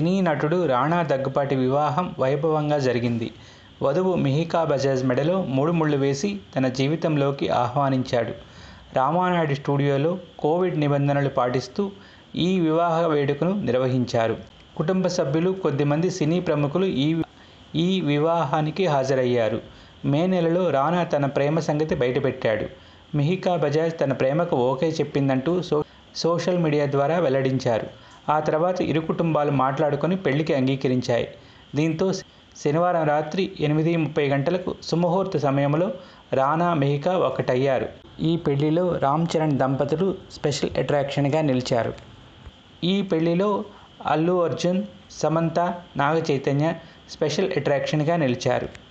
సినీ నటుడు రాణా దగ్గుపాటి వివాహం వైభవంగా జరిగింది వధువు మిహికా బజాజ్ మెడలో మూడు ముళ్ళు వేసి తన జీవితంలోకి ఆహ్వానించాడు రామానాయుడు స్టూడియోలో కోవిడ్ నిబంధనలు పాటిస్తూ ఈ వివాహ వేడుకను నిర్వహించారు కుటుంబ సభ్యులు కొద్దిమంది సినీ ప్రముఖులు ఈ ఈ వివాహానికి హాజరయ్యారు మే నెలలో రానా తన ప్రేమ సంగతి బయటపెట్టాడు మిహికా బజాజ్ తన ప్రేమకు ఓకే చెప్పిందంటూ సో సోషల్ మీడియా ద్వారా వెల్లడించారు ఆ తర్వాత ఇరు కుటుంబాలు మాట్లాడుకొని పెళ్లికి అంగీకరించాయి దీంతో శనివారం రాత్రి ఎనిమిది ముప్పై గంటలకు సుముహూర్త సమయంలో రానా మిహికా ఒకటయ్యారు ఈ పెళ్లిలో రామ్ చరణ్ దంపతులు స్పెషల్ అట్రాక్షన్గా నిలిచారు ఈ పెళ్లిలో అల్లు అర్జున్ సమంత నాగ చైతన్య స్పెషల్ అట్రాక్షన్గా నిలిచారు